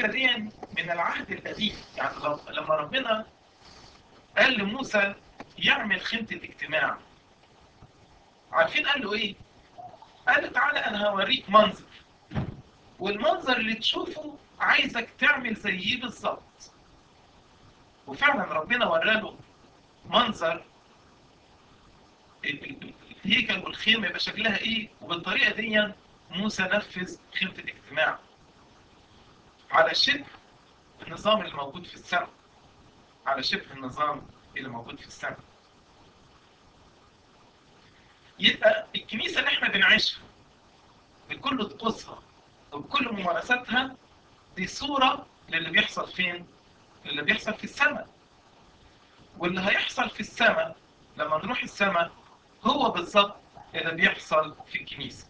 الفكرة دي من العهد القديم يعني لما ربنا قال لموسى يعمل خيمة الاجتماع عارفين قال له ايه قال له تعالى انا هوريك منظر والمنظر اللي تشوفه عايزك تعمل زيه بالظبط وفعلا ربنا وراله منظر الهيكل والخيمة يبقى شكلها ايه وبالطريقة دي موسى نفذ خيمة الاجتماع على شبه النظام اللي موجود في السماء على شبه النظام اللي موجود في السماء يبقى الكنيسة اللي احنا بنعيشها بكل طقوسها وبكل ممارساتها دي صورة للي بيحصل فين؟ للي بيحصل في السماء واللي هيحصل في السماء لما نروح السماء هو بالظبط اللي بيحصل في الكنيسة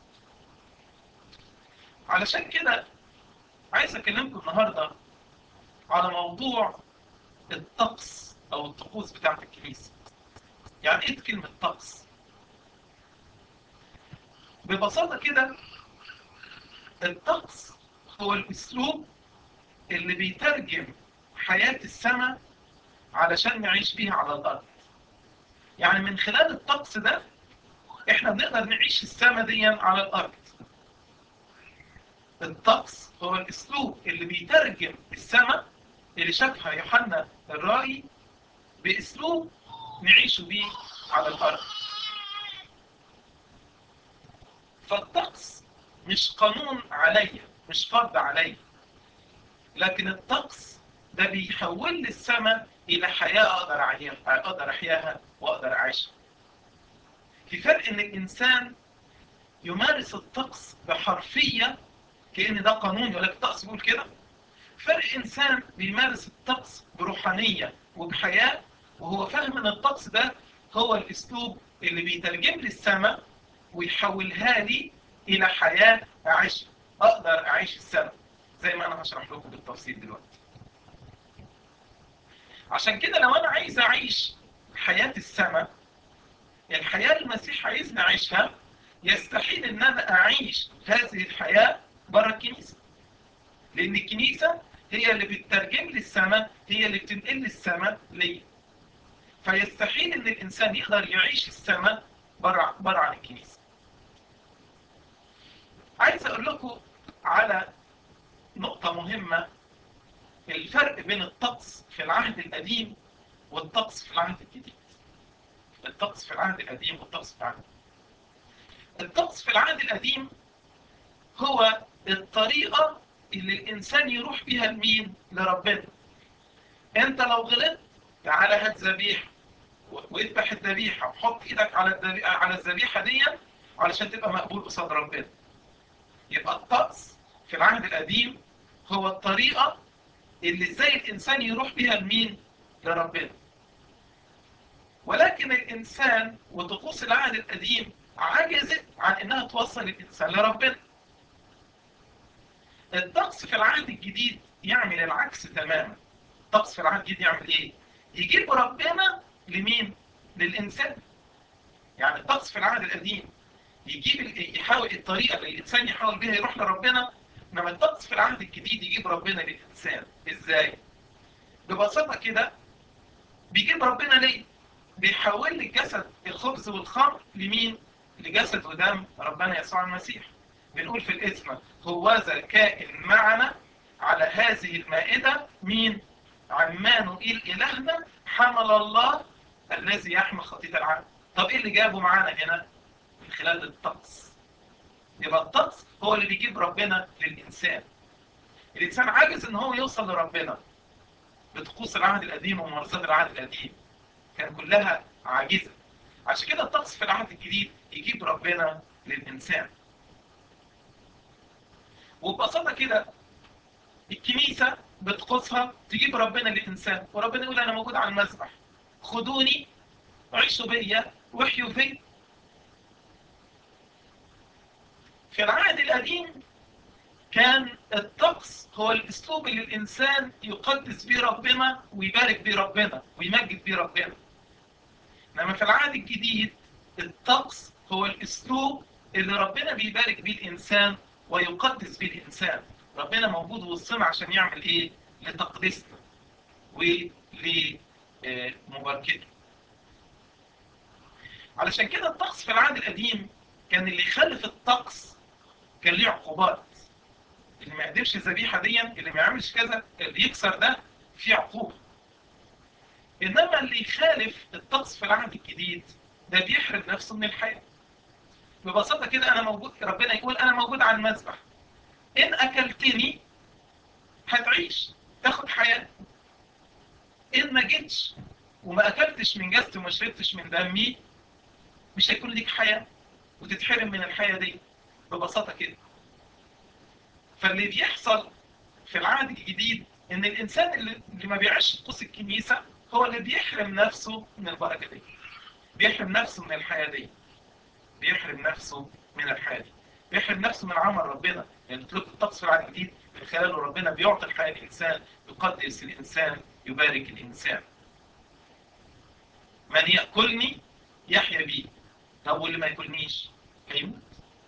علشان كده عايز اكلمكم النهاردة على موضوع الطقس او الطقوس بتاعت الكنيسة يعني ايه كلمة طقس ببساطة كده الطقس هو الاسلوب اللي بيترجم حياة السماء علشان نعيش بيها على الارض يعني من خلال الطقس ده احنا بنقدر نعيش السماء دي على الارض الطقس هو الاسلوب اللي بيترجم السماء اللي شافها يوحنا الرائي باسلوب نعيش بيه على الارض فالطقس مش قانون عليا مش فرض عليا لكن الطقس ده بيحول لي السماء الى حياه اقدر احياها اقدر احياها واقدر اعيشها في فرق ان الانسان يمارس الطقس بحرفيه كأن ده قانون يقول لك الطقس بيقول كده فرق إنسان بيمارس الطقس بروحانية وبحياة وهو فاهم أن الطقس ده هو الأسلوب اللي بيترجم لي السماء ويحولها لي إلى حياة أعيشها أقدر أعيش السماء زي ما أنا هشرح لكم بالتفصيل دلوقتي عشان كده لو أنا عايز أعيش حياة السماء الحياة اللي المسيح عايزني أعيشها يستحيل أن أنا أعيش هذه الحياة بره الكنيسة لأن الكنيسة هي اللي بتترجم لي السماء هي اللي بتنقل لي السماء ليا فيستحيل ان الانسان يقدر يعيش السماء بره بره عن الكنيسة عايز اقول لكم على نقطة مهمة الفرق بين الطقس في العهد القديم والطقس في العهد الجديد الطقس في العهد القديم والطقس في العهد الطقس في العهد القديم هو الطريقة اللي الإنسان يروح بيها لمين؟ لربنا. أنت لو غلطت تعالى هات ذبيحة واذبح الذبيحة وحط إيدك على الذبيحة على الذبيحة دي علشان تبقى مقبول قصاد ربنا. يبقى الطقس في العهد القديم هو الطريقة اللي ازاي الإنسان يروح بيها لمين؟ لربنا. ولكن الإنسان وطقوس العهد القديم عجزت عن إنها توصل الإنسان لربنا. الطقس في العهد الجديد يعمل العكس تماما الطقس في العهد الجديد يعمل ايه يجيب ربنا لمين للانسان يعني الطقس في العهد القديم يجيب يحاول الطريقه اللي الانسان يحاول بها يروح لربنا انما الطقس في العهد الجديد يجيب ربنا للانسان ازاي ببساطه كده بيجيب ربنا ليه بيحول لي الجسد الخبز والخمر لمين لجسد ودم ربنا يسوع المسيح بنقول في الاسم هوذا كائن معنا على هذه المائدة مين عمانوئيل إلهنا حمل الله الذي يحمل خطية العالم طب ايه اللي جابه معانا هنا من خلال الطقس يبقى الطقس هو اللي بيجيب ربنا للإنسان الإنسان عاجز ان هو يوصل لربنا بطقوس العهد القديم وممارسات العهد القديم كان كلها عاجزة عشان كده الطقس في العهد الجديد يجيب ربنا للإنسان وببساطة كده الكنيسة بتقصها تجيب ربنا للإنسان وربنا يقول أنا موجود على المسبح خدوني عيشوا بيا وحيوا فيا في العهد القديم كان الطقس هو الاسلوب اللي الانسان يقدس بيه ربنا ويبارك بيه ربنا ويمجد بيه ربنا انما في العهد الجديد الطقس هو الاسلوب اللي ربنا بيبارك بيه الانسان ويقدس بيه الانسان ربنا موجود وسطنا عشان يعمل ايه لتقديسنا ولمباركته علشان كده الطقس في العهد القديم كان اللي يخالف الطقس كان ليه عقوبات اللي ما يقدمش الذبيحه دي اللي ما يعملش كذا اللي يكسر ده في عقوبه انما اللي يخالف الطقس في العهد الجديد ده بيحرم نفسه من الحياه ببساطه كده انا موجود ربنا يقول انا موجود على المذبح ان اكلتني هتعيش تاخد حياه ان ما جيتش وما اكلتش من جسدي وما شربتش من دمي مش هيكون ليك حياه وتتحرم من الحياه دي ببساطه كده فاللي بيحصل في العهد الجديد ان الانسان اللي, اللي ما بيعيش طقوس الكنيسه هو اللي بيحرم نفسه من البركه دي بيحرم نفسه من الحياه دي بيحرم نفسه من الحياه دي بيحرم نفسه من عمل ربنا لان طلب الطقس في العهد الجديد من خلاله ربنا بيعطي الحياه للانسان يقدس الانسان يبارك الانسان من ياكلني يحيا بي طب واللي ما ياكلنيش هيموت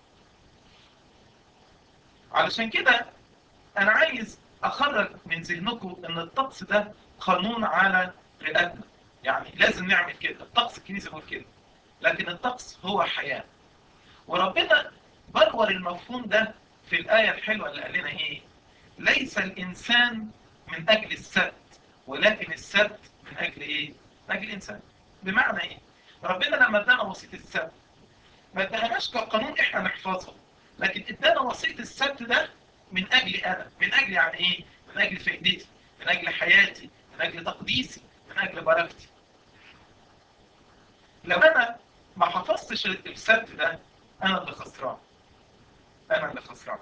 علشان كده انا عايز اخرج من ذهنكم ان الطقس ده قانون على رئتنا يعني لازم نعمل كده الطقس الكنيسه بيقول كده لكن الطقس هو حياه وربنا بلور المفهوم ده في الايه الحلوه اللي قال لنا ايه ليس الانسان من اجل السبت ولكن السبت من اجل ايه من اجل الانسان بمعنى ايه ربنا لما ادانا وصيه السبت ما اداناش كقانون احنا نحفظه لكن ادانا وصيه السبت ده من اجل انا من اجل يعني ايه من اجل فائدتي من اجل حياتي من اجل تقديسي من اجل بركتي لو انا ما حفظتش السبت ده انا اللي خسران انا اللي خسران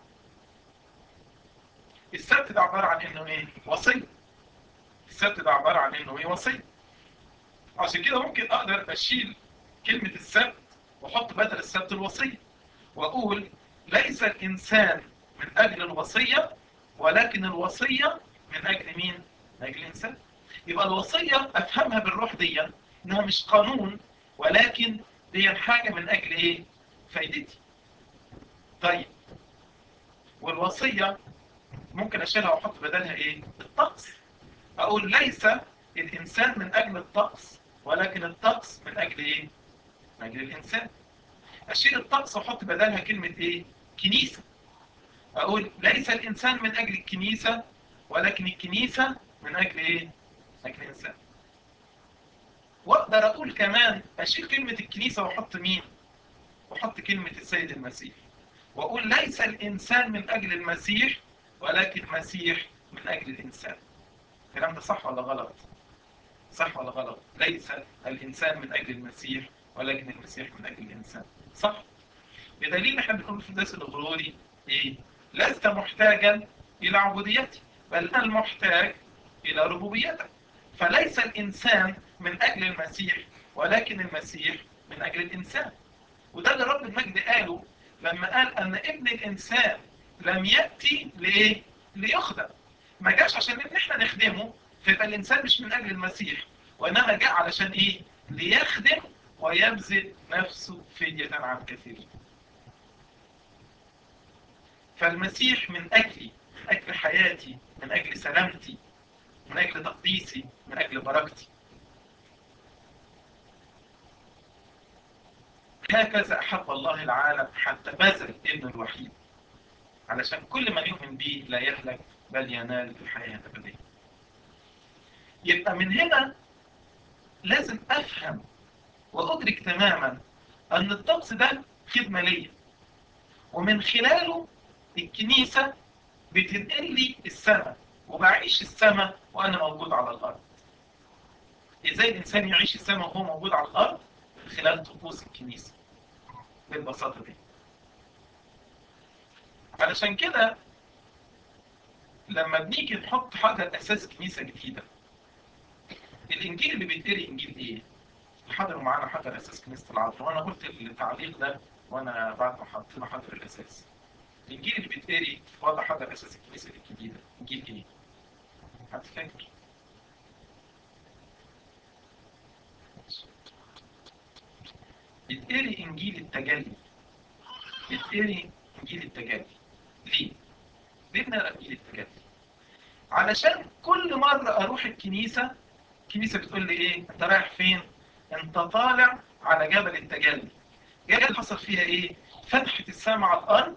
السبت ده عباره عن انه ايه وصيه السبت ده عباره عن انه ايه وصيه عشان كده ممكن اقدر اشيل كلمه السبت واحط بدل السبت الوصيه واقول ليس الانسان من اجل الوصيه ولكن الوصيه من اجل مين من اجل الانسان يبقى الوصيه افهمها بالروح دي انها مش قانون ولكن دي حاجه من اجل ايه فايدتي طيب والوصيه ممكن اشيلها واحط بدلها ايه الطقس اقول ليس الانسان من اجل الطقس ولكن الطقس من اجل ايه من اجل الانسان اشيل الطقس واحط بدلها كلمه ايه كنيسه اقول ليس الانسان من اجل الكنيسه ولكن الكنيسه من اجل ايه من اجل الانسان واقدر اقول كمان اشيل كلمه الكنيسه واحط مين واحط كلمه السيد المسيح واقول ليس الانسان من اجل المسيح ولكن المسيح من اجل الانسان الكلام ده صح ولا غلط صح ولا غلط ليس الانسان من اجل المسيح ولكن المسيح من اجل الانسان صح بدليل احنا بنقول في الدرس الغروري ايه لست محتاجا الى عبوديتي بل المحتاج الى ربوبيتك فليس الانسان من اجل المسيح ولكن المسيح من اجل الانسان وده اللي رب المجد قاله لما قال ان ابن الانسان لم ياتي لايه ليخدم ما جاش عشان ان احنا نخدمه فيبقى الانسان مش من اجل المسيح وانما جاء علشان ايه ليخدم ويبذل نفسه فدية عن كثيرين فالمسيح من اجلي من اجل حياتي من اجل سلامتي من اجل تقديسي من اجل بركتي هكذا احب الله العالم حتى بذل ابنه الوحيد علشان كل من يؤمن به لا يهلك بل ينال الحياة الأبدية يبقى من هنا لازم أفهم وأدرك تماما أن الطقس ده خدمة ليا ومن خلاله الكنيسة بتنقل لي السماء وبعيش السماء وأنا موجود على الأرض إزاي الإنسان يعيش السماء وهو موجود على الأرض من خلال طقوس الكنيسة بالبساطة دي علشان كده لما بنيجي نحط حاجة أساس كنيسة جديدة الإنجيل اللي بيتقري إنجيل إيه؟ حضروا معانا حجر أساس كنيسة العذراء وأنا قلت التعليق ده وأنا بعد ما حطينا حجر الأساس الإنجيل اللي بيتقري وضع حجر أساس الكنيسة الجديدة إنجيل إيه؟ حد فاكر؟ بيتقري إنجيل التجلي بيتقري إنجيل التجلي ليه؟ ليه بنقرا انجيل التجلي علشان كل مره اروح الكنيسه الكنيسه بتقول لي ايه انت رايح فين انت طالع على جبل التجلي جبل حصل فيها ايه فتحت السماء على الارض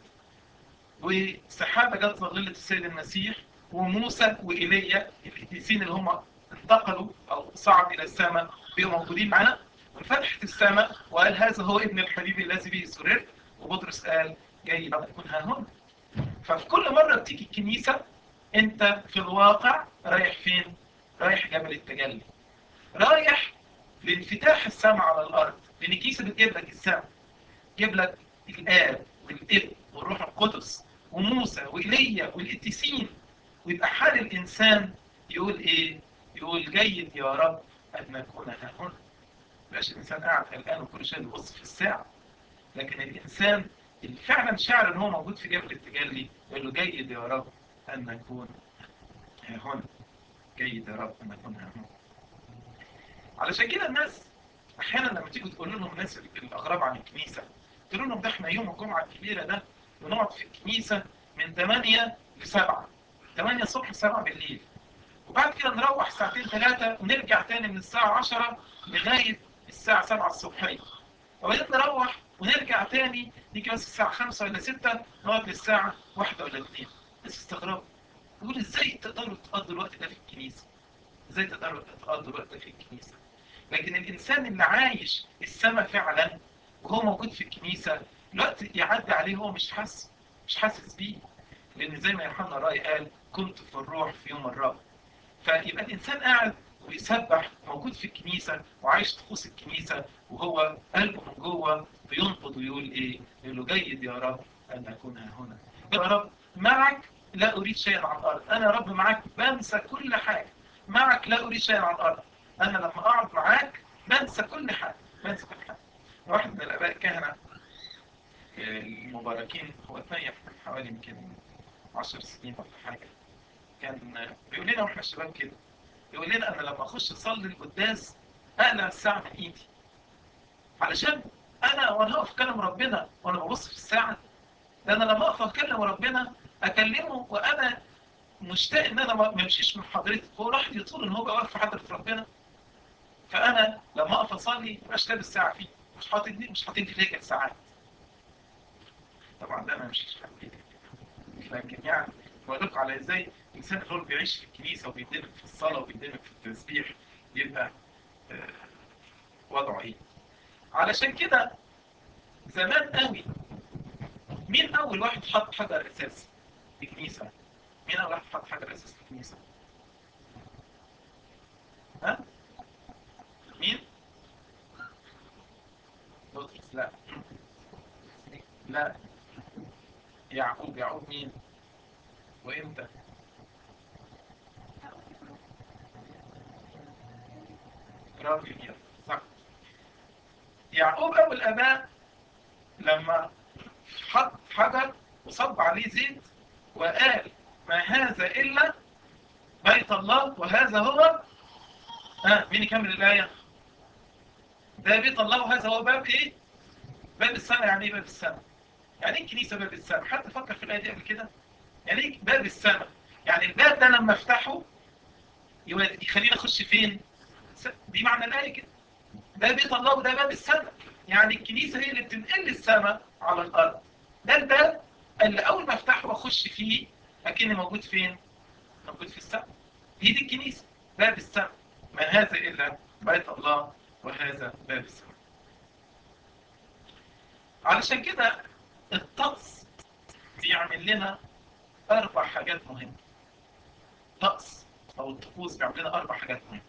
وسحابه جت ظللت السيد المسيح وموسى وايليا القديسين اللي هم انتقلوا او صعدوا الى السماء بقوا موجودين معانا وفتحت السماء وقال هذا هو ابن الحبيب الذي به سررت وبطرس قال جاي بقى تكون ها هنا ففي كل مره بتيجي الكنيسه انت في الواقع رايح فين؟ رايح جبل التجلي رايح لانفتاح السماء على الارض لان الكنيسه بتجيب لك السماء تجيب لك الاب والابن والروح القدس وموسى وايليا والقديسين ويبقى حال الانسان يقول ايه؟ يقول جيد يا رب ان نكون ها هنا مبقاش الانسان قاعد قلقان وكل شويه بيبص في الساعه لكن الانسان اللي فعلا شعر ان هو موجود في جبل التجلي يقول له جيد يا رب ان نكون ها هنا جيد يا رب ان نكون ها هنا علشان كده الناس احيانا لما تيجوا تقول لهم الناس الاغراب عن الكنيسه تقول لهم ده احنا يوم الجمعه الكبيره ده بنقعد في الكنيسه من 8 ل 7 8 الصبح ل 7 بالليل وبعد كده نروح ساعتين ثلاثه ونرجع تاني من الساعه 10 لغايه الساعه 7 الصبحيه وبعدين نروح ونرجع تاني نيجي بس الساعه 5 ولا 6 نقعد للساعه 1 ولا 2 بس استغراب يقول ازاي تقدروا تقضوا الوقت ده في الكنيسه ازاي تقدروا تقضوا الوقت ده في الكنيسه لكن الانسان اللي عايش السماء فعلا وهو موجود في الكنيسه الوقت يعدي عليه هو مش حاسس مش حاسس بيه لان زي ما يوحنا راي قال كنت في الروح في يوم الرب فيبقى الانسان قاعد ويسبح موجود في الكنيسه وعايش طقوس الكنيسه وهو قلبه من جوه بينقض ويقول ايه؟ يقول له جيد يا رب ان اكون هنا. يا رب معك لا اريد شيئا على الارض، انا يا رب معك بنسى كل حاجه. معك لا اريد شيئا على الارض. انا لما اقعد معاك بنسى كل حاجه، بنسى كل حاجه. واحد من الاباء الكهنه المباركين هو اتنيح من حوالي يمكن 10 سنين ولا حاجه. كان بيقول لنا واحنا شباب كده يقول لنا انا لما اخش اصلي القداس اقلع الساعه من ايدي علشان انا وانا اقف اكلم ربنا وانا ببص في الساعه ده انا لما اقف اكلم ربنا اكلمه وانا مشتاق ان انا ما امشيش من حضرتك هو الواحد يطول ان هو بقى واقف في حضره ربنا فانا لما اقف اصلي مبقاش لابس ساعه فيه مش حاطط دي مش حاطط لي رجل ساعات طبعا ده ما يمشيش لكن يعني بقول لكم على ازاي الانسان اللي هو بيعيش في الكنيسه وبيندمج في الصلاه وبيندمج في التسبيح يبقى آه وضعه ايه علشان كده زمان قوي مين اول واحد حط حجر اساس في الكنيسه مين اول واحد حط حجر اساس في الكنيسه ها مين بطرس لا لا يعقوب يعقوب مين وامتى برافو يا صح يعقوب ابو الاباء لما حط حجر وصب عليه زيت وقال ما هذا الا بيت الله وهذا هو ها مين يكمل الايه ده بيت الله وهذا هو باب ايه باب السماء يعني ايه باب السماء يعني ايه الكنيسه باب السماء حد فكر في الايه دي قبل كده يعني ايه باب السماء يعني الباب ده لما افتحه يخليني اخش فين دي معنى الايه كده ده بيت الله وده باب السماء يعني الكنيسه هي اللي بتنقل السماء على الارض ده الباب اللي اول ما افتحه واخش فيه اكني موجود فين موجود في السماء هي دي الكنيسه باب السماء ما هذا الا بيت الله وهذا باب السماء علشان كده الطقس بيعمل لنا اربع حاجات مهمه طقس او الطقوس بيعمل لنا اربع حاجات مهمه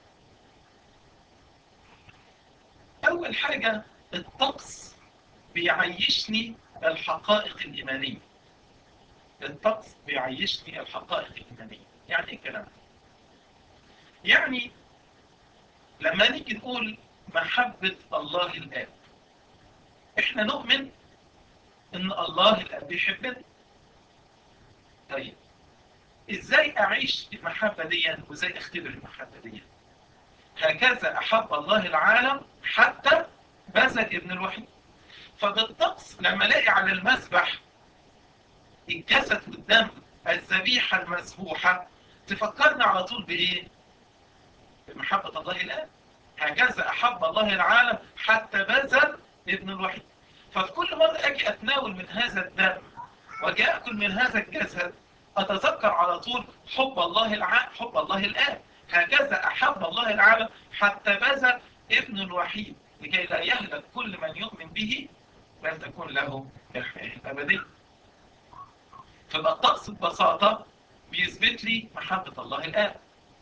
اول حاجه الطقس بيعيشني الحقائق الايمانيه الطقس بيعيشني الحقائق الايمانيه يعني ايه الكلام يعني لما نيجي نقول محبه الله الاب احنا نؤمن ان الله الاب بيحبنا طيب ازاي اعيش المحبه دي وازاي اختبر المحبه دي هكذا احب الله العالم حتى بذل ابن الوحيد فبالطقس لما الاقي على المسبح الجسد والدم الذبيحة المذبوحة تفكرنا على طول بإيه؟ بمحبة الله الآن هكذا أحب الله العالم حتى بذل ابن الوحيد ففي كل مرة أجي أتناول من هذا الدم وأجي أكل من هذا الجسد أتذكر على طول حب الله الع... حب الله الآن هكذا أحب الله العالم حتى بذل ابن الوحيد لكي لا يهلك كل من يؤمن به بل تكون له الحياة الأبدية فبقى الطقس ببساطة بيثبت لي محبة الله الآب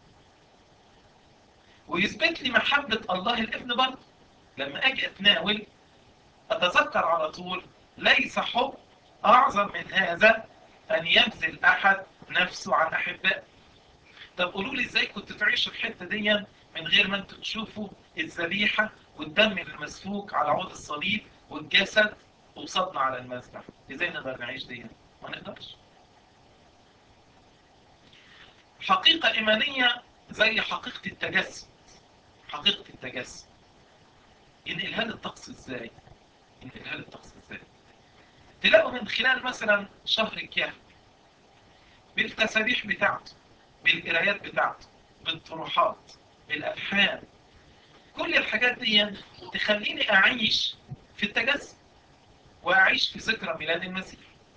ويثبت لي محبة الله الابن برضه لما أجي أتناول أتذكر على طول ليس حب أعظم من هذا أن يبذل أحد نفسه عن أحبائه طب قولوا لي إزاي كنت تعيشوا الحتة دي من غير ما أنتوا تشوفوا الذبيحة والدم المسفوك على عود الصليب والجسد وصدنا على المذبح إزاي نقدر نعيش دي ما نقدرش حقيقة إيمانية زي حقيقة التجسد حقيقة التجسد ينقلها للطقس إزاي ينقلها للطقس إزاي تلاقوا من خلال مثلا شهر الكهف بالتسابيح بتاعته بالقرايات بتاعته بالطروحات بالألحان كل الحاجات دي تخليني أعيش في التجسد وأعيش في ذكرى ميلاد المسيح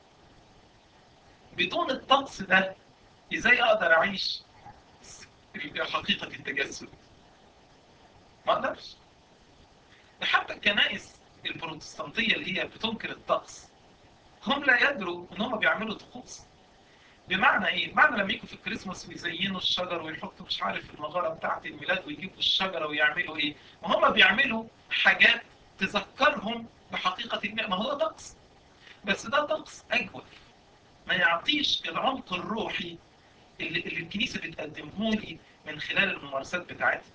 بدون الطقس ده ازاي اقدر اعيش حقيقة التجسد ما اقدرش حتى الكنائس البروتستانتية اللي هي بتنكر الطقس هم لا يدروا ان هم بيعملوا طقوس بمعنى ايه؟ بمعنى لما يجوا في الكريسماس ويزينوا الشجر ويحطوا مش عارف المغارة بتاعة الميلاد ويجيبوا الشجرة ويعملوا ايه؟ وهم بيعملوا حاجات تذكرهم بحقيقة الميلاد ما هو طقس بس ده طقس اجود ما يعطيش العمق الروحي اللي, اللي الكنيسة بتقدمه لي من خلال الممارسات بتاعتها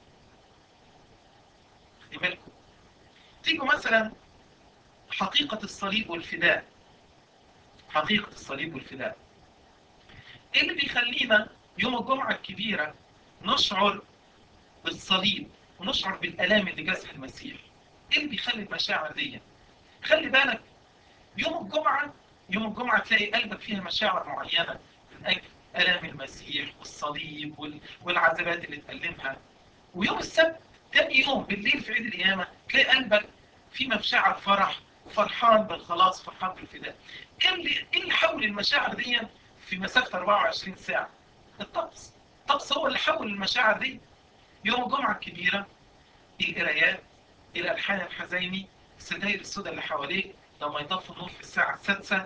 خدي بالكم تيجوا مثلا حقيقة الصليب والفداء حقيقة الصليب والفداء ايه اللي بيخلينا يوم الجمعة الكبيرة نشعر بالصليب ونشعر بالآلام اللي جازها المسيح ايه اللي بيخلي المشاعر دي خلي بالك يوم الجمعة يوم الجمعة تلاقي قلبك فيها مشاعر معينة من أجل ألام المسيح والصليب والعذابات اللي اتألمها ويوم السبت تاني يوم بالليل في عيد القيامة تلاقي قلبك في مشاعر فرح وفرحان بالخلاص فرحان بالفداء ايه اللي ايه اللي حول المشاعر دي في مسافة 24 ساعة الطقس الطقس هو اللي حول المشاعر دي يوم الجمعة الكبيرة القرايات الألحان الحزيني الستاير السوداء اللي حواليك لما يطفوا النور في الساعة السادسة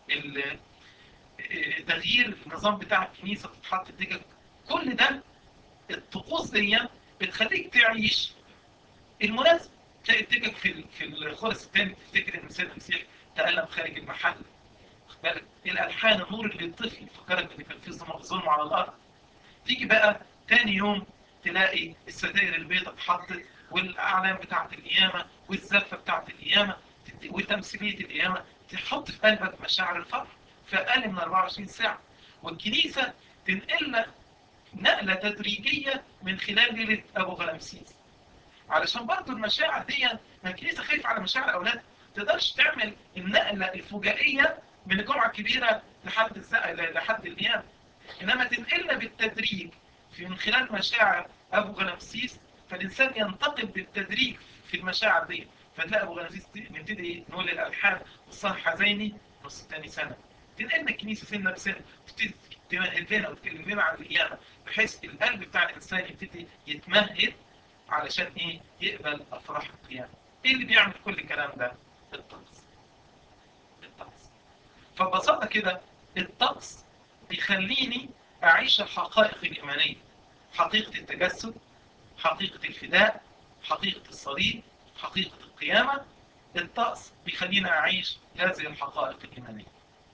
تغيير النظام بتاع الكنيسة تتحط الدجل كل ده الطقوس دي بتخليك تعيش المناسب تلاقي الدجل في في الخرس الثاني تفتكر ان سيد المسيح تألم خارج المحل بالك الالحان النور اللي يطفي فكرك ان كان في ظلم على الارض تيجي بقى تاني يوم تلاقي الستاير البيضاء اتحطت والاعلام بتاعت القيامه والزفه بتاعت القيامه وتمثيليه القيامه تحط في قلبك مشاعر الفرح في اقل من 24 ساعه والكنيسه تنقلنا نقله تدريجيه من خلال ليله ابو غلامسيس علشان برضه المشاعر دي ما الكنيسه خايفه على مشاعر اولادها ما تقدرش تعمل النقله الفجائيه من الجمعه الكبيره لحد الزق... لحد القيامه انما تنقلنا بالتدريج في من خلال مشاعر ابو غلامسيس فالانسان ينتقل بالتدريج في المشاعر دي فتلاقي ابو غنازيس نبتدي نقول الالحان والصح حزيني نص تاني سنه تنقلنا الكنيسه سنه بسنه تبتدي تمهد لنا وتكلم لنا عن القيامه بحيث القلب بتاع الانسان يبتدي يتمهد علشان ايه يقبل افراح القيامه ايه اللي بيعمل كل الكلام ده الطقس الطقس فببساطه كده الطقس بيخليني اعيش الحقائق الايمانيه حقيقه التجسد حقيقه الفداء حقيقه الصليب حقيقة القيامة الطقس بيخلينا أعيش هذه الحقائق الإيمانية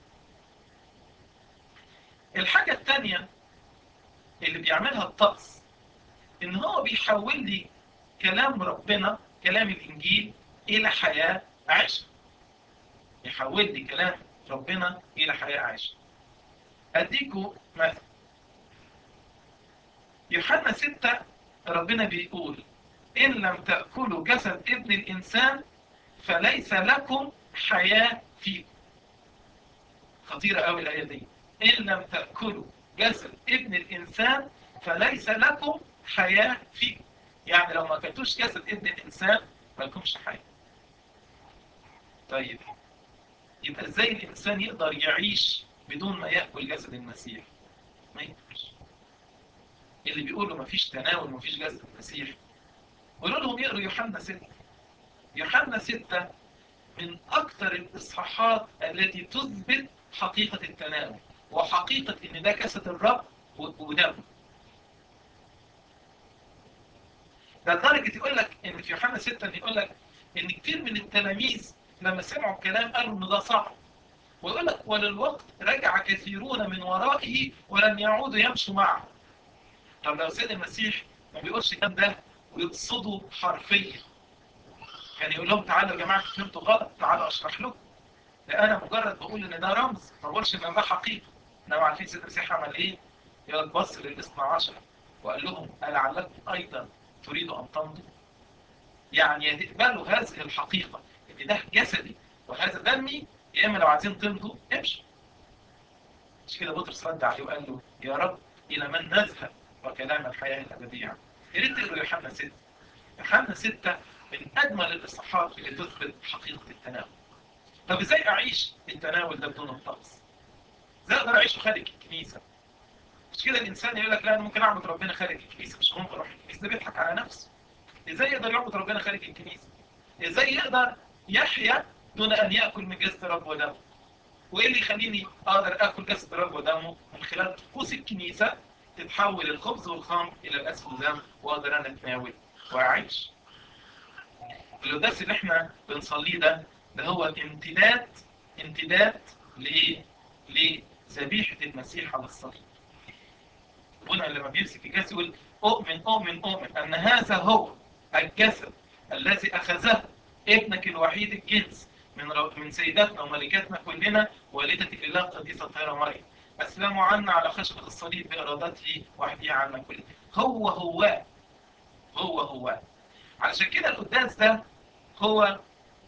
الحاجة الثانية اللي بيعملها الطقس إن هو بيحول لي كلام ربنا كلام الإنجيل إلى حياة عيشة يحول لي كلام ربنا إلى حياة عيشة أديكوا مثل يوحنا ستة ربنا بيقول إن لم تأكلوا جسد ابن الإنسان فليس لكم حياة فيكم خطيرة قوي الآية دي إن لم تأكلوا جسد ابن الإنسان فليس لكم حياة فيه يعني لو ما أكلتوش جسد ابن الإنسان ما لكمش حياة طيب يبقى ازاي الإنسان يقدر يعيش بدون ما يأكل جسد المسيح ما يقدرش اللي بيقولوا ما فيش تناول ما فيش جسد المسيح قولوا لهم يقروا يوحنا 6 يوحنا 6 من أكثر الإصحاحات التي تثبت حقيقة التناول وحقيقة إن ده جسد الرب ودمه ده لدرجة يقول لك إن في يوحنا 6 إن يقول لك إن كتير من التلاميذ لما سمعوا الكلام قالوا إن ده صعب ويقول لك وللوقت رجع كثيرون من ورائه ولم يعودوا يمشوا معه طب لو سيد المسيح ما بيقولش الكلام ده ويقصده حرفيا يعني يقول لهم تعالوا يا جماعة فهمتوا غلط تعالوا أشرح لكم لا أنا مجرد بقول إن ده رمز ما بقولش إن ده حقيقة إنما عارفين سيد المسيح عمل إيه؟ يقول بص للاثنى عشر وقال لهم ألعلكم أيضا تريدوا أن تمضوا يعني يقبلوا هذه الحقيقة إن ده جسدي وهذا دمي يا إما لو عايزين تمضوا امشوا مش كده بطرس رد عليه وقال له يا رب إلى من نذهب وكلام الحياة الأبدية يا ريت تقروا يوحنا 6 يوحنا 6 من أجمل الإصحاحات اللي تثبت حقيقة التناول طب إزاي أعيش التناول ده بدون الطقس؟ إزاي أقدر أعيشه خارج الكنيسة؟ مش كده الإنسان يقول لك لا أنا ممكن أعبد ربنا خارج الكنيسة مش ممكن أروح الكنيسة ده بيضحك على نفسه إزاي يقدر يعبد ربنا خارج الكنيسة؟ إزاي يقدر يحيا دون أن يأكل من جسد رب ودمه؟ وإيه اللي يخليني أقدر آكل جسد رب ودمه من خلال طقوس الكنيسة تتحول الخبز والخمر إلى الأسف والدم وأقدر أنا أتناول وأعيش. القداس اللي احنا بنصليه ده ده هو امتداد امتداد لايه؟ لذبيحة المسيح على الصليب. هنا لما بيمسك الكاس يقول أؤمن أؤمن أؤمن أن هذا هو الجسد الذي أخذه ابنك الوحيد الجنس من من سيداتنا وملكاتنا كلنا والدة الإله القديسة الطاهرة مريم أسلموا عنا على خشبة الصليب بإرادته وحده عنا كلنا هو هو هو هو علشان كده القداس ده هو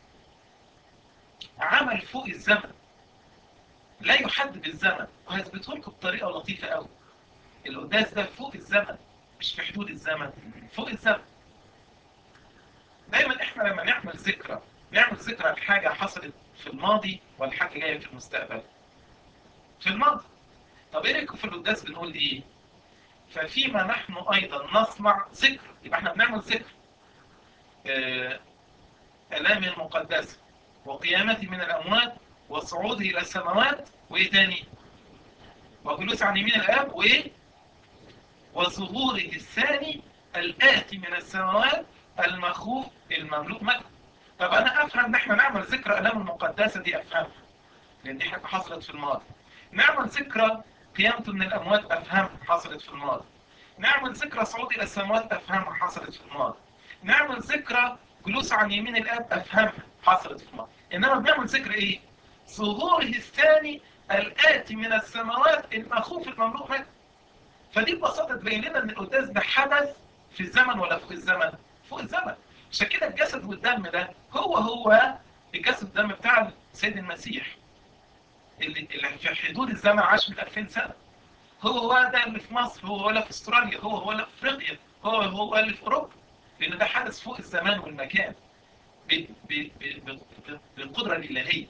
عمل فوق الزمن لا يحدد الزمن وهثبته لكم بطريقة لطيفة قوي القداس ده فوق الزمن مش في حدود الزمن فوق الزمن دايما احنا لما نعمل ذكرى نعمل ذكرى لحاجة حصلت في الماضي ولا حاجة جاية في المستقبل في الماضي طب ايه رايكم في القداس بنقول ايه ففيما نحن ايضا نصنع ذكر يبقى احنا بنعمل ذكر آه الامي المقدسة وقيامتي من الاموات وصعوده الى السماوات وايه تاني وجلوس عن يمين الاب وايه وظهوره الثاني الآتي من السماوات المخوف المملوك مكة طب أنا أفهم إن إحنا نعمل ذكرى ألام المقدسة دي أفهمها لأن دي حاجة حصلت في الماضي نعمل ذكرى قيامته من الأموات أفهمها حصلت في الماضي نعمل ذكرى صعود إلى السماوات أفهمها حصلت في الماضي نعمل ذكرى جلوس عن يمين الآب أفهمها حصلت في الماضي إنما بنعمل ذكر إيه؟ ظهوره الثاني الآتي من السماوات المخوف المملوك مكة فدي ببساطة تبين لنا ان القداس ده حدث في الزمن ولا فوق الزمن؟ فوق الزمن عشان كده الجسد والدم ده هو هو الجسد والدم بتاع سيد المسيح اللي, اللي في حدود الزمن عاش من 2000 سنة هو هو ده اللي في مصر هو هو اللي في استراليا هو هو اللي في افريقيا هو هو اللي في اوروبا لان ده حدث فوق الزمان والمكان بالقدرة الإلهية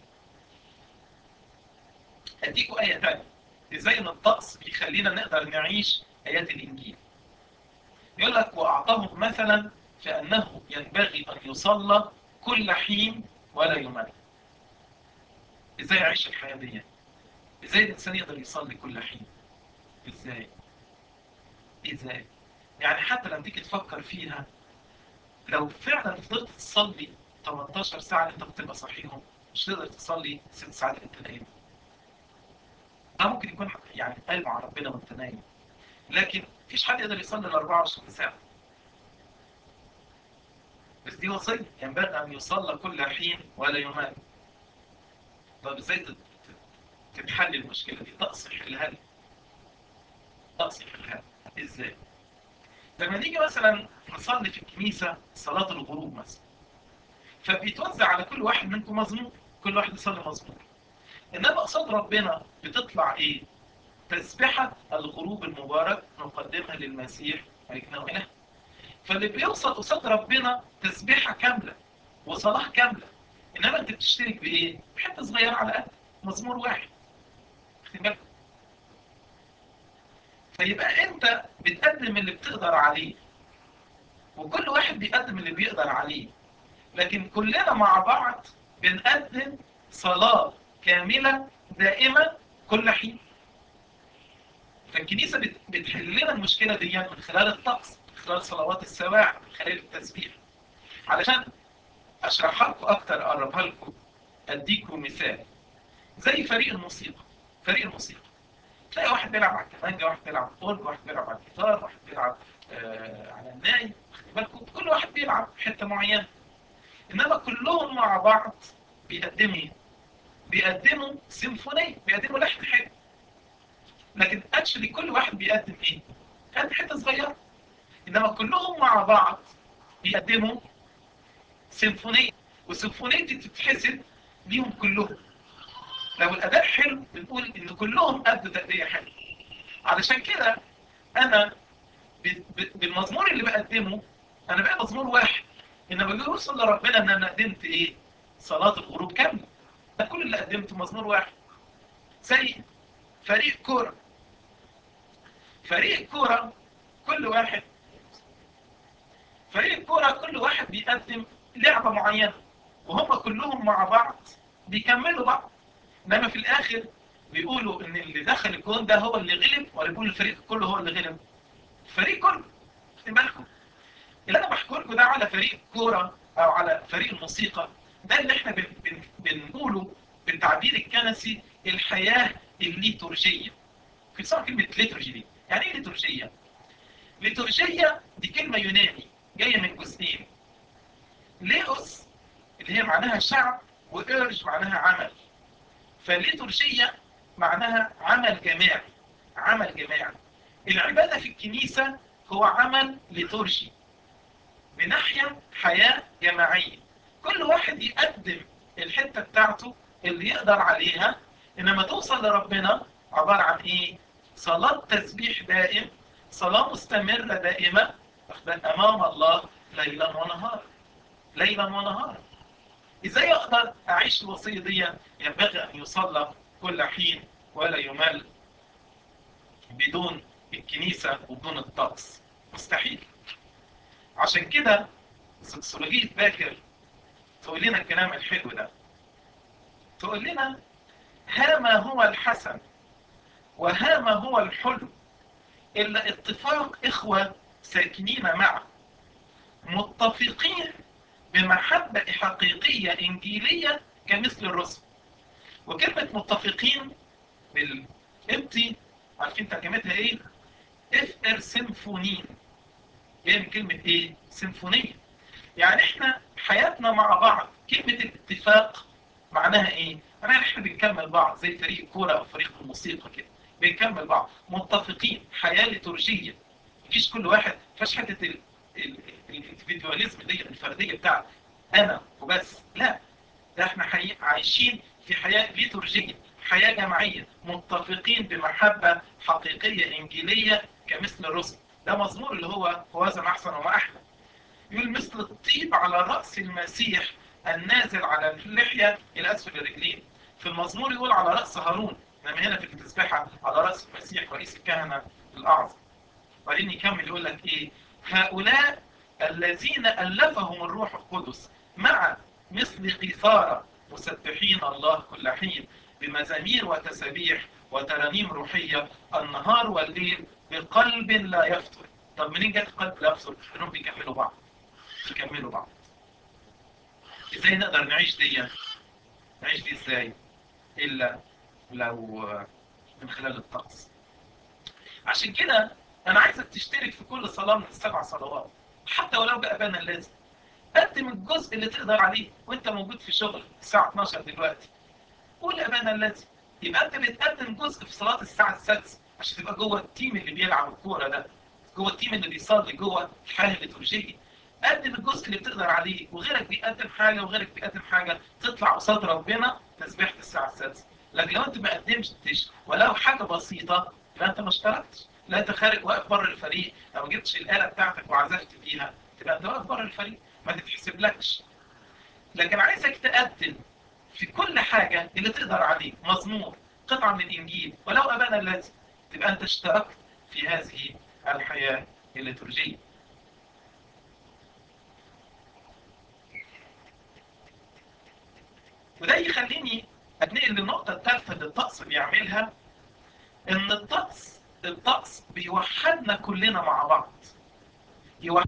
أديكوا آية تانية ازاي ان الطقس بيخلينا نقدر نعيش ايات الانجيل يقول لك واعطاهم مثلا فانه ينبغي ان يصلى كل حين ولا يمل ازاي اعيش الحياه دي ازاي الانسان يقدر يصلي كل حين ازاي ازاي يعني حتى لما تيجي تفكر فيها لو فعلا فضلت تصلي 18 ساعه انت بتبقى صحيهم مش تقدر تصلي 6 ساعات انت نايم ده ممكن يكون يعني قلب على ربنا وانت نايم لكن مفيش حد يقدر يصلي ال 24 ساعة بس دي وصية ينبغي أن يصلى كل حين ولا يمال طب ازاي تتحل المشكلة دي طقس يحلها لي طقس يحلها لي ازاي لما نيجي مثلا نصلي في الكنيسة صلاة الغروب مثلا فبيتوزع على كل واحد منكم مزمور كل واحد يصلي مزمور انما قصاد ربنا بتطلع ايه تسبحة الغروب المبارك نقدمها للمسيح ملكنا وإله فاللي بيوصل قصاد ربنا تسبيحة كاملة وصلاة كاملة إنما أنت بتشترك بإيه؟ بحتة صغيرة على قد مزمور واحد خد بالك فيبقى أنت بتقدم اللي بتقدر عليه وكل واحد بيقدم اللي بيقدر عليه لكن كلنا مع بعض بنقدم صلاة كاملة دائمة كل حين فالكنيسة بتحل لنا المشكلة دي من خلال الطقس من خلال صلوات السواع من خلال التسبيح علشان اشرحها لكم اكتر اقربها لكم اديكم مثال زي فريق الموسيقى فريق الموسيقى تلاقي واحد بيلعب على الكمانجة واحد بيلعب على الأورج واحد بيلعب على الجيتار واحد بيلعب آه على الناي خدي بالكم كل واحد بيلعب حتة معينة انما كلهم مع بعض بيقدموا ايه؟ بيقدموا سيمفونية بيقدموا لحن حلو لكن اكشلي كل واحد بيقدم ايه؟ قد حتة صغيرة انما كلهم مع بعض بيقدموا سيمفونية والسيمفونية دي تتحسب ليهم كلهم لو الأداء حلو بنقول إن كلهم أدوا تأدية حلوة علشان كده أنا بالمزمور اللي بقدمه أنا بقى مزمور واحد إنما اللي يوصل لربنا إن أنا قدمت إيه؟ صلاة الغروب كاملة ده كل اللي قدمته مزمور واحد زي فريق كورة فريق كورة كل واحد فريق كورة كل واحد بيقدم لعبة معينة وهم كلهم مع بعض بيكملوا بعض انما في الاخر بيقولوا ان اللي دخل الجون ده هو اللي غلب ولا بيقول الفريق كله هو اللي غلب الفريق كله خدي بالكم اللي انا بحكي لكم ده على فريق كوره او على فريق الموسيقى ده اللي احنا بن بن بنقوله بالتعبير الكنسي الحياه الليتورجيه في صار كلمه ليتورجي دي يعني ايه ليتورجيه ليتورجيه دي كلمه يوناني جايه من جزئين ليوس اللي هي معناها شعب وإرج معناها عمل فالليتورجية معناها عمل جماعي عمل جماعي العبادة في الكنيسة هو عمل ليتورجي بناحية حياة جماعية كل واحد يقدم الحتة بتاعته اللي يقدر عليها إنما توصل لربنا عبارة عن إيه؟ صلاة تسبيح دائم صلاة مستمرة دائمة أمام الله ليلا ونهارا ليلا ونهارا ازاي اقدر اعيش الوصية دي ينبغي ان يصلى كل حين ولا يمل بدون الكنيسة وبدون الطقس مستحيل عشان كده سكسولوجية باكر تقول لنا الكلام الحلو ده تقول لنا ها ما هو الحسن وها ما هو الحلو إلا اتفاق إخوة ساكنين معا متفقين بمحبة حقيقية إنجيلية كمثل الرسل وكلمة متفقين بالإبتي عارفين ترجمتها إيه؟ اف ار سيمفونين جاية من كلمة إيه؟ سيمفونية يعني إحنا حياتنا مع بعض كلمة الاتفاق معناها إيه؟ معناها إحنا بنكمل بعض زي فريق كورة أو فريق الموسيقى كده بنكمل بعض متفقين حياة ليتورجية مفيش كل واحد فاش حتة الانديفيدواليزم دي الفرديه بتاعت انا وبس لا ده احنا حي... عايشين في حياه ليتورجيه حياه جماعيه متفقين بمحبه حقيقيه انجيليه كمثل الرسل ده مزمور اللي هو وزن احسن وما احلى يقول مثل الطيب على راس المسيح النازل على اللحيه الى اسفل الرجلين في المزمور يقول على راس هارون انما هنا في التسبيحه على راس المسيح رئيس الكهنه الاعظم وبعدين يكمل يقول لك ايه هؤلاء الذين ألفهم الروح القدس مع مثل قيثارة مسبحين الله كل حين بمزامير وتسابيح وترانيم روحية النهار والليل بقلب لا يفتر طب منين جت قلب لا يفتر؟ انهم بيكملوا بعض بيكملوا بعض ازاي نقدر نعيش دي نعيش دي ازاي الا لو من خلال الطقس عشان كده انا عايزك تشترك في كل صلاة من السبع صلوات حتى ولو بأبانا اللازم قدم الجزء اللي تقدر عليه وانت موجود في شغل الساعة 12 دلوقتي قول أبانا اللازم يبقى انت بتقدم جزء في صلاة الساعة السادسة عشان تبقى جوه التيم اللي بيلعب الكورة ده جوه التيم اللي بيصلي جوه الحياة الليتورجية قدم الجزء اللي بتقدر عليه وغيرك بيقدم حاجة وغيرك بيقدم حاجة تطلع قصاد ربنا تسبيحة الساعة السادسة لكن لو انت ما قدمتش ولو حاجة بسيطة لا انت ما اشتركتش لا انت خارج واقف بره الفريق لو ما جبتش الاله بتاعتك وعزفت فيها تبقى انت واقف بره الفريق ما تتحسبلكش لكن عايزك تقدم في كل حاجه اللي تقدر عليه مزمور قطعه من الانجيل ولو ابانا الذي تبقى انت اشتركت في هذه الحياه الليتورجيه وده يخليني اتنقل للنقطة الثالثة اللي الطقس بيعملها ان الطقس الطقس بيوحدنا كلنا مع بعض يوحد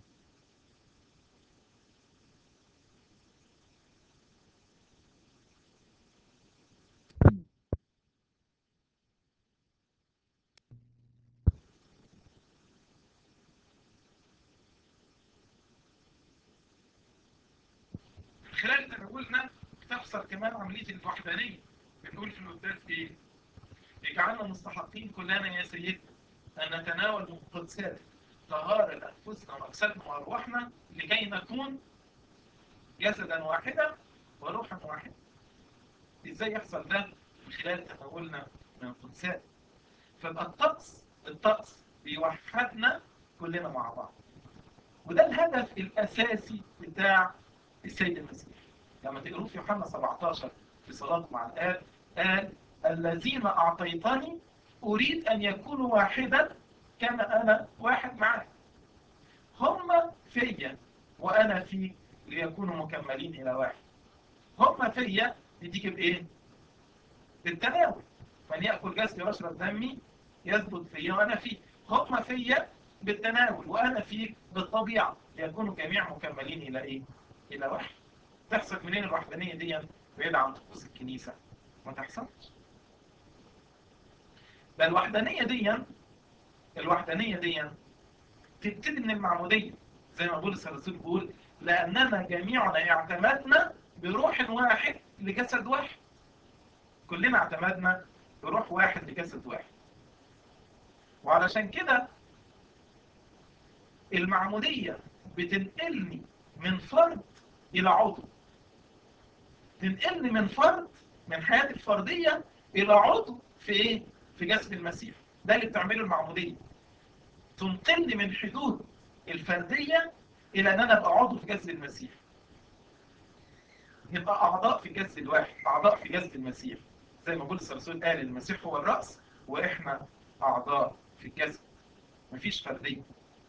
خلال تناولنا بتحصل كمان عملية الوحدانية بنقول في القداس ايه؟ اجعلنا مستحقين كلنا يا سيدنا أن نتناول من قدساتك طهارة لأنفسنا وأجسادنا وأرواحنا لكي نكون جسدا واحدا وروحا واحدا. إزاي يحصل ده؟ من خلال تناولنا من قدساتك. فيبقى الطقس الطقس بيوحدنا كلنا مع بعض. وده الهدف الأساسي بتاع السيد المسيح. لما تقروه في يوحنا 17 في صلاة مع الآب قال الذين أعطيتني أريد أن يكونوا واحدا كما أنا واحد معك هم فيا وأنا فيك ليكونوا مكملين إلى واحد هم فيا بتيجي بإيه؟ بالتناول من يأكل جسدي ويشرب دمي يثبت فيا وأنا فيه هم فيا بالتناول وأنا فيك بالطبيعة ليكونوا جميع مكملين إلى إيه؟ إلى واحد تحصل منين الوحدانية دي بعيد عن طقوس الكنيسة ما تحصلش ده الوحدانية دي الوحدانية دي تبتدي من المعمودية زي ما بولس الرسول بيقول لأننا جميعنا اعتمدنا بروح واحد لجسد واحد كلنا اعتمدنا بروح واحد لجسد واحد وعلشان كده المعمودية بتنقلني من فرد إلى عضو تنقلني من فرد من حياتي الفردية إلى عضو في إيه؟ في جسد المسيح ده اللي بتعمله المعمودية تنقلني من حدود الفردية إلى أن أنا أبقى عضو في جسد المسيح نبقى أعضاء في الجسد الواحد أعضاء في جسد المسيح زي ما بولس الرسول قال المسيح هو الرأس وإحنا أعضاء في الجسد مفيش فردية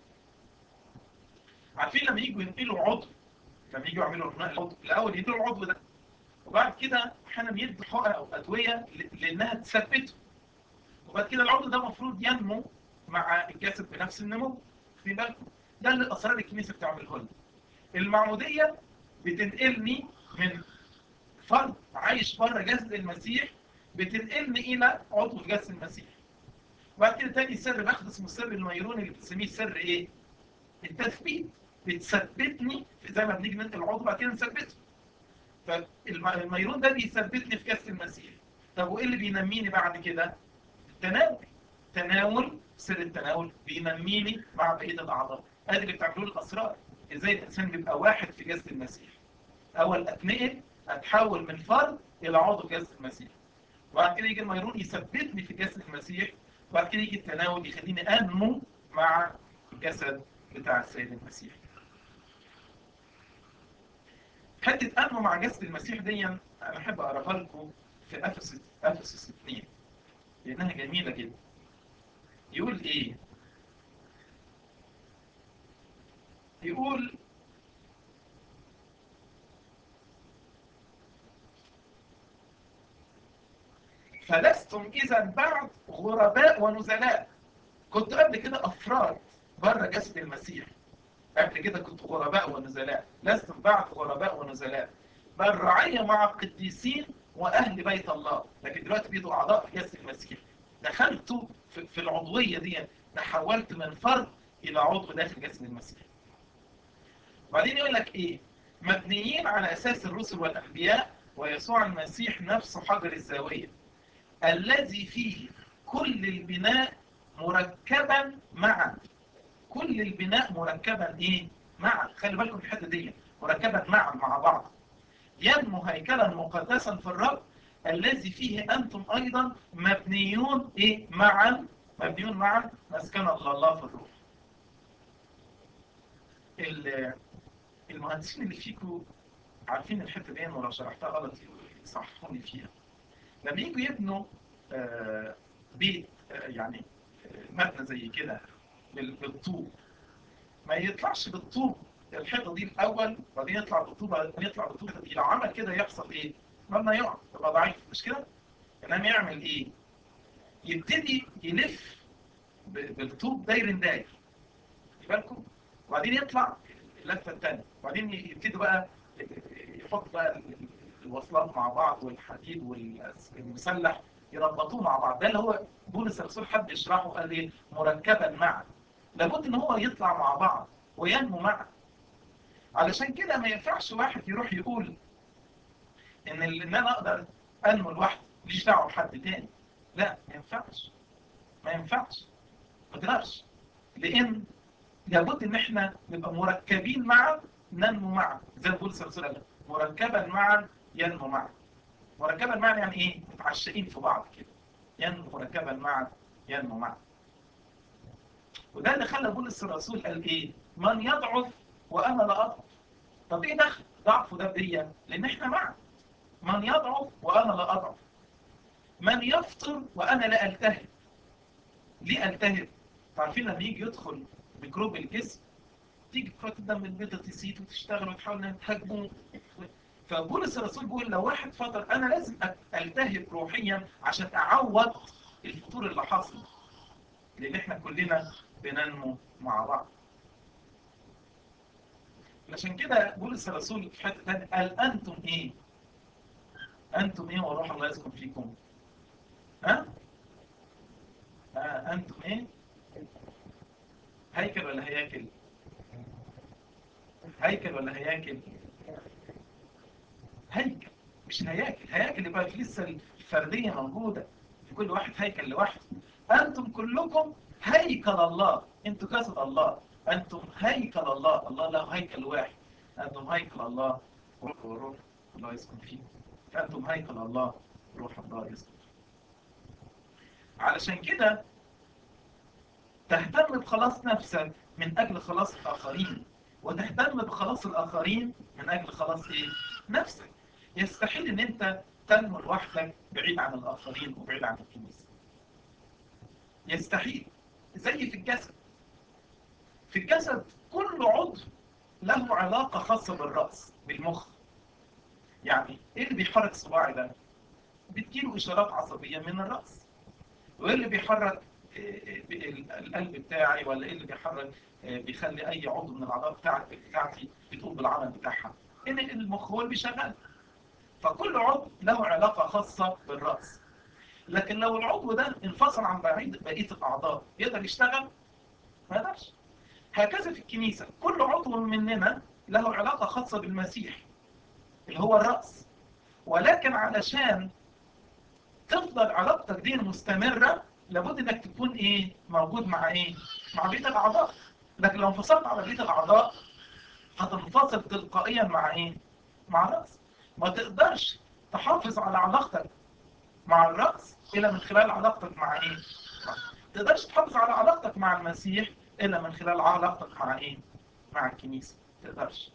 عارفين لما يجوا ينقلوا عضو لما يجوا يعملوا نقل عضو الأول يدوا العضو ده وبعد كده احيانا يدوا حقن أو أدوية لأنها تثبته وبعد كده العضو ده المفروض ينمو مع الجسد بنفس النمو في بالكم ده اللي الاسرار الكنيسه بتعمله لنا المعموديه بتنقلني من فرد عايش بره جسد المسيح بتنقلني الى عضو في جسد المسيح وبعد كده تاني سر باخد اسمه السر الميروني اللي بتسميه سر ايه؟ التثبيت بتثبتني زي ما بنيجي ننقل العضو بعد كده نثبته فالميرون ده بيثبتني في جسد المسيح طب وايه اللي بينميني بعد كده؟ التناول تناول سر التناول بينميني مع بقيه الاعضاء ادي اللي بتعملوه الاسرار ازاي الانسان بيبقى واحد في جسد المسيح اول اتنقل اتحول من فرد الى عضو في جسد المسيح وبعد كده يجي الميرون يثبتني في جسد المسيح وبعد كده يجي التناول يخليني انمو مع الجسد بتاع السيد المسيح حته انمو مع جسد المسيح دي انا احب اقراها لكم في افسس افسس 2 لانها جميله جدا يقول ايه يقول فلستم اذا بعد غرباء ونزلاء كنت قبل كده افراد بره جسد المسيح قبل كده كنت غرباء ونزلاء لستم بعد غرباء ونزلاء بل رعية مع القديسين واهل بيت الله لكن دلوقتي بيدوا اعضاء في جسد المسيح دخلتوا في العضوية دي تحولت من فرد إلى عضو داخل جسد المسيح وبعدين يقول لك إيه مبنيين على أساس الرسل والأنبياء ويسوع المسيح نفسه حجر الزاوية الذي فيه كل البناء مركبا معا كل البناء مركبا إيه معا خلي بالكم في الحتة دي مركبا معا مع بعض ينمو هيكلا مقدسا في الرب الذي فيه أنتم أيضا مبنيون إيه معا مبنيون معا مسكن الله في الروح المهندسين اللي فيكم عارفين الحته دي ولو شرحتها غلط يصححوني فيها لما يجوا يبنوا بيت يعني مبنى زي كده بالطوب ما يطلعش بالطوب الحيطه دي الاول وبعدين يطلع بالطوب بعدين يطلع بالطوب دي لو عمل كده يحصل ايه؟ مبنى يقع يبقى ضعيف مش كده؟ انما يعمل ايه؟ يبتدي يلف بالطوب داير داير بالكم؟ وبعدين يطلع اللفه الثانيه وبعدين يبتدوا بقى يحط بقى الوصلات مع بعض والحديد والمسلح يربطوه مع بعض ده اللي هو بولس الرسول حب يشرحه قال ايه مركبا معا لابد ان هو يطلع مع بعض وينمو معا علشان كده ما ينفعش واحد يروح يقول ان ان انا اقدر انمو لوحدي ماليش دعوه بحد تاني لا ما ينفعش ما ينفعش ما تقدرش لان لابد ان احنا نبقى مركبين معا ننمو معا زي ما بولس الرسول قال مركبا معا ينمو معا مركبا معا يعني ايه متعشقين في بعض كده ينمو مركبا معا ينمو معا وده اللي خلى بولس الرسول قال ايه من يضعف وانا لا اضعف طب ايه دخل ضعفه ده بيا لان احنا معا من يضعف وانا لا اضعف من يفطر وانا لا التهب ليه التهب عارفين لما يجي يدخل ميكروب الجسم تيجي كرات الدم البيضاء تزيد وتشتغل وتحاول انها تهاجمه فبولس الرسول بيقول لو واحد فطر انا لازم التهب روحيا عشان اعوض الفطور اللي حاصل لان احنا كلنا بننمو مع بعض عشان كده بولس الرسول في حته ثانيه قال انتم ايه؟ انتم ايه وروح الله يسكن فيكم؟ ها؟ آه انتم ايه؟ هيكل ولا هياكل؟ هيكل ولا هياكل؟ هيكل مش هياكل هياكل يبقى في لسه الفرديه موجوده في كل واحد هيكل لوحده انتم كلكم هيكل الله انتم جسد الله انتم هيكل الله الله له هيكل واحد انتم هيكل الله روح وروح الله يسكن فيكم انتم هيكل الله روح الله يسكن فيكم علشان كده تهتم بخلاص نفسك من اجل خلاص الاخرين وتهتم بخلاص الاخرين من اجل خلاص ايه نفسك يستحيل ان انت تنمو لوحدك بعيد عن الاخرين وبعيد عن الكنيسه يستحيل زي في الجسد في الجسد كل عضو له علاقه خاصه بالراس بالمخ يعني ايه اللي بيحرك صباعي ده بتجيله اشارات عصبيه من الراس وايه اللي بيحرك القلب بتاعي ولا ايه اللي بيحرك بيخلي اي عضو من الاعضاء بتاعتي بتاعتي بتقوم بالعمل بتاعها ان المخ هو اللي بيشغل فكل عضو له علاقه خاصه بالراس لكن لو العضو ده انفصل عن بقيه الاعضاء يقدر يشتغل ما يقدرش هكذا في الكنيسه كل عضو مننا له علاقه خاصه بالمسيح اللي هو الراس ولكن علشان تفضل علاقتك دي مستمره لابد انك تكون ايه موجود مع ايه مع بقيه الاعضاء لكن لو انفصلت على بقيه الاعضاء هتنفصل تلقائيا مع ايه مع الراس ما تقدرش تحافظ على علاقتك مع الراس الا من خلال علاقتك مع ايه ما تقدرش تحافظ على علاقتك مع المسيح الا من خلال علاقتك مع ايه مع الكنيسه ما تقدرش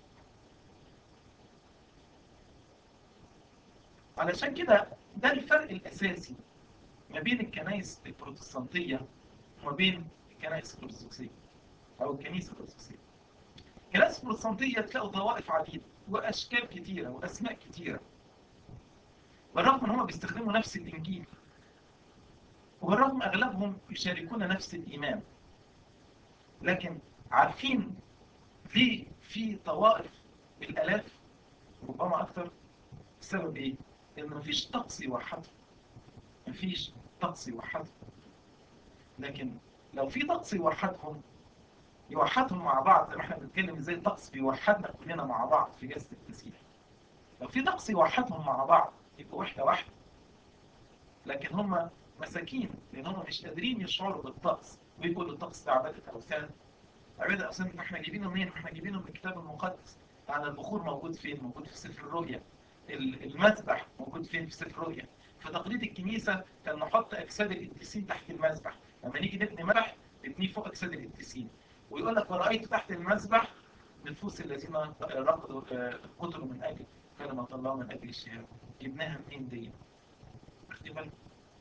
علشان كده ده الفرق الاساسي ما بين الكنائس البروتستانتيه وما بين الكنائس الارثوذكسيه او الكنيسه الارثوذكسيه الكنائس البروتستانتيه تلاقوا طوائف عديده واشكال كثيره واسماء كثيره بالرغم ان هم بيستخدموا نفس الانجيل وبالرغم اغلبهم يشاركون نفس الايمان لكن عارفين ليه في طوائف بالالاف ربما اكثر بسبب ايه؟ ان مفيش طقس يوحدهم مفيش طقس يوحدهم لكن لو في طقس يوحدهم يوحدهم مع بعض زي ما احنا بنتكلم ازاي الطقس بيوحدنا كلنا مع بعض في جسد المسيح لو في طقس يوحدهم مع بعض يبقوا وحده واحده لكن هم مساكين لان هم مش قادرين يشعروا بالطقس ويقولوا الطقس ده عباده اوثان عباده اوثان احنا جايبينه منين؟ احنا جايبينه من الكتاب المقدس يعني البخور موجود فين؟ موجود في سفر الرؤيا المذبح موجود فين في سفر الرؤيا في تقليد الكنيسة كان نحط أجساد القديسين تحت المذبح لما نيجي نبني ملح نبنيه فوق اجساد القديسين ويقول لك ورأيت تحت المذبح نفوس الذين رقدوا قتلوا من اجل كلمة الله من اجل الشهاده جبناها منين دي؟ واخدين بالكم؟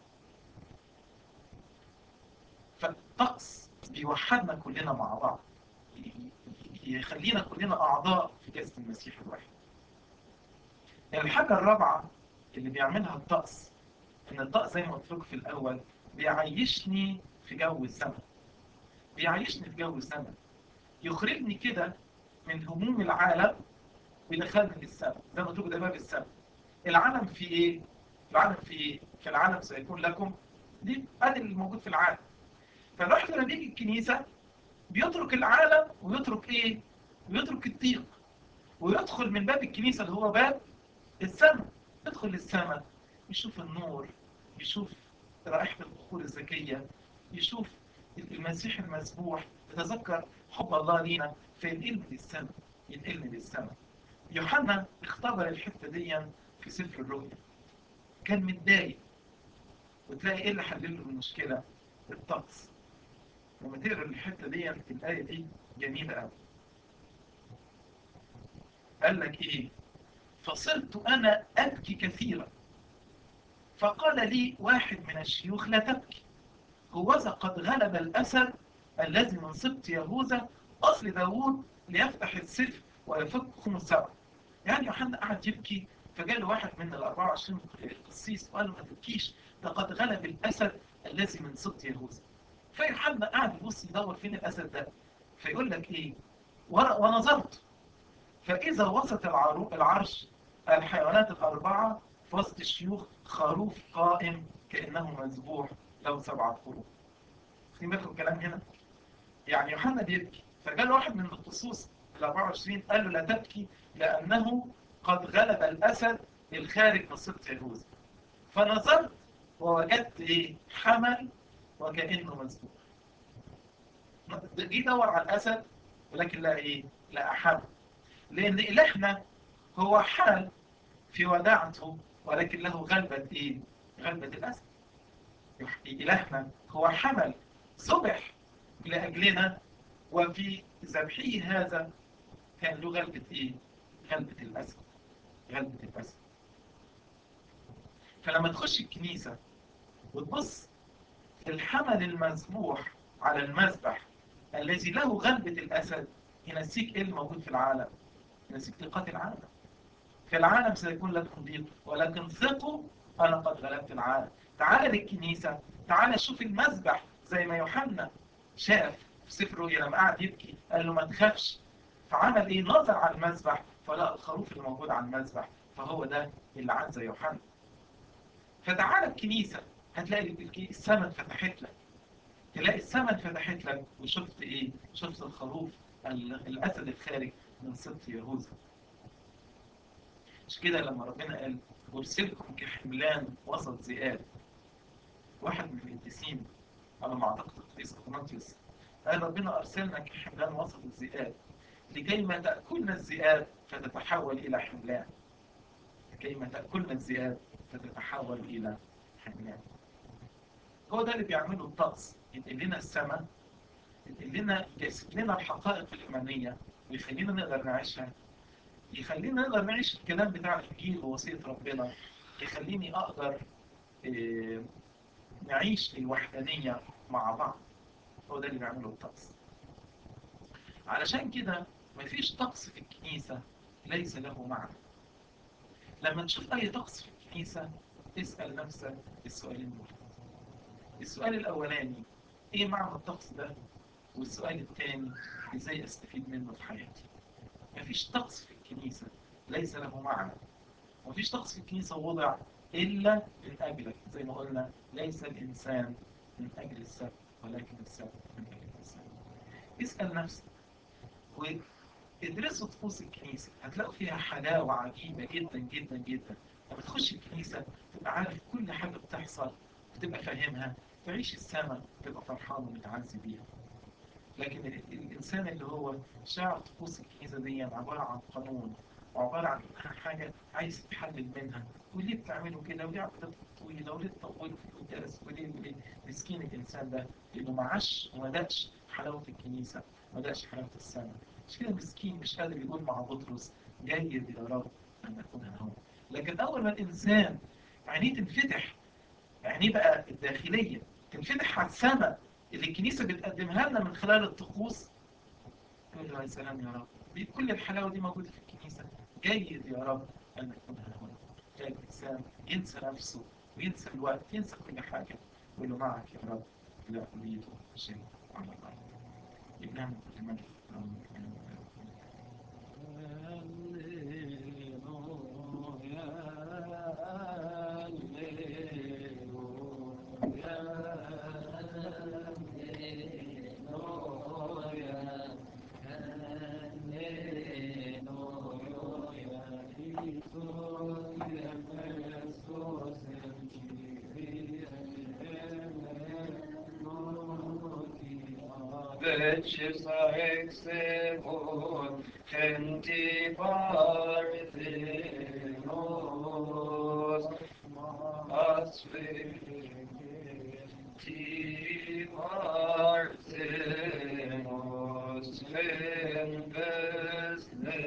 فالطقس بيوحدنا كلنا مع بعض يخلينا كلنا اعضاء في جسد المسيح الواحد الحاجه الرابعه اللي بيعملها الطقس ان الطقس زي ما قلت لكم في الاول بيعيشني في جو السماء بيعيشني في جو السماء يخرجني كده من هموم العالم ويدخلني للسماء زي ما قلت لكم ده باب السماء العالم في ايه؟ العالم في ايه؟ في العالم سيكون لكم دي ادي اللي موجود في العالم فالواحد لما بيجي الكنيسه بيترك العالم ويترك ايه؟ ويترك الضيق ويدخل من باب الكنيسه اللي هو باب السماء يدخل السماء يشوف النور يشوف رائحه البخور الزكيه يشوف المسيح المذبوح يتذكر حب الله لينا فينقلني للسماء ينقلني للسماء يوحنا اختبر الحته دي في سفر الرؤيا كان متضايق وتلاقي ايه اللي حل له المشكله الطقس لما تقرا الحته دي الايه دي جميله قوي قال لك ايه فصرت انا ابكي كثيرا فقال لي واحد من الشيوخ لا تبكي هوذا قد غلب الاسد الذي من سبط يهوذا اصل داوود ليفتح السيف ويفك خم السبع يعني يوحنا قعد يبكي فجاء له واحد من ال 24 قسيس وقال له ما تبكيش ده قد غلب الاسد الذي من سبط يهوذا فيوحنا قاعد يبص يدور فين الاسد ده فيقول لك ايه ونظرت فاذا وسط العرش الحيوانات الاربعه في وسط الشيوخ خروف قائم كانه مذبوح له سبعه قلوب واخدين بالكم الكلام هنا يعني يوحنا بيبكي فجاء له واحد من القصوص ال 24 قال له لا تبكي لانه قد غلب الاسد الخارج من سبط يهوذا فنظرت ووجدت ايه حمل وكانه مذبوح جه يدور على الاسد ولكن لا ايه لا حمل لان الهنا هو حمل في وداعته ولكن له غلبة ايه غلبة الاسد الهنا هو حمل ذبح لاجلنا وفي ذبحه هذا كان له غلبة ايه غلبة الاسد غلبة الاسد فلما تخش الكنيسة وتبص الحمل المذبوح على المذبح الذي له غلبة الأسد ينسيك إيه الموجود في العالم ينسيك ضيقات العالم في العالم سيكون لكم ضيق ولكن ثقوا أنا قد غلبت العالم تعال للكنيسة تعال شوف المذبح زي ما يوحنا شاف في سفر رؤيا لما قعد يبكي قال له ما تخافش فعمل ايه نظر على المذبح فلقى الخروف اللي موجود على المذبح فهو ده اللي عز يوحنا فتعال الكنيسة هتلاقي السماء اتفتحت لك تلاقي السماء اتفتحت لك وشفت ايه شفت الخروف الاسد الخارج من سبط يهوذا مش كده لما ربنا قال ارسلكم كحملان وسط ذئاب واحد من القديسين على ما اعتقد القديس اغناطيوس قال ربنا ارسلنا كحملان وسط الذئاب لكي ما تاكلنا الذئاب فتتحول الى حملان لكي ما تاكلنا الذئاب فتتحول الى حملان هو ده اللي بيعمله الطقس ينقل لنا السماء ينقل لنا يجسد لنا الحقائق الإيمانية ويخلينا نقدر نعيشها يخلينا نقدر نعيش الكلام بتاع الإنجيل ووصية ربنا يخليني أقدر إيه نعيش الوحدانية مع بعض هو ده اللي بيعمله الطقس علشان كده مفيش طقس في الكنيسة ليس له معنى لما تشوف أي طقس في الكنيسة اسأل نفسك السؤالين دول السؤال الأولاني إيه معنى الطقس ده؟ والسؤال الثاني إزاي أستفيد منه في حياتي؟ مفيش طقس في الكنيسة ليس له معنى مفيش طقس في الكنيسة وضع إلا من أجلك زي ما قلنا ليس الإنسان من أجل السبت ولكن السبت من أجل الإنسان اسأل نفسك وادرسوا طقوس الكنيسة هتلاقوا فيها حلاوة عجيبة جدا جدا جدا لما تخش الكنيسة تبقى عارف كل حاجة بتحصل بتبقى فاهمها تعيش السماء تبقى فرحان ومتعزي بيها لكن الإنسان اللي هو شاعر طقوس الكنيسة دي عبارة عن قانون وعبارة عن حاجة عايز تحلل منها وليه بتعملوا كده وليه عقدتك طويلة وليه تطولت في الدرس وليه وليه مسكين الإنسان ده لأنه ما عاش وما دقش حلاوة الكنيسة ما دقش حلاوة السماء مش كده مسكين مش قادر يقول مع بطرس جيد يا رب أن أكون أنا هو لكن أول ما الإنسان عينيه تنفتح عينيه بقى الداخلية تنفتح على السماء اللي الكنيسة بتقدمها لنا من خلال الطقوس يقول له يا سلام يا رب كل الحلاوة دي موجودة في الكنيسة جيد يا رب أن أكون أنا هنا تلاقي الإنسان ينسى نفسه وينسى الوقت ينسى كل حاجة يقول له معك يا رب لا أريد شيء على الأرض إنما الملك Betches exevon, genti parthenos, asve ti parthenos, fembes ne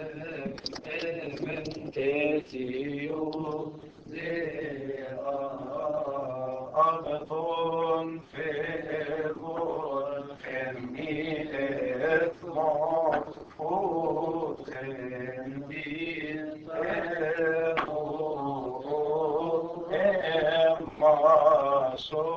eventetio dea, agathon fervor, Emilet mort bil Emma so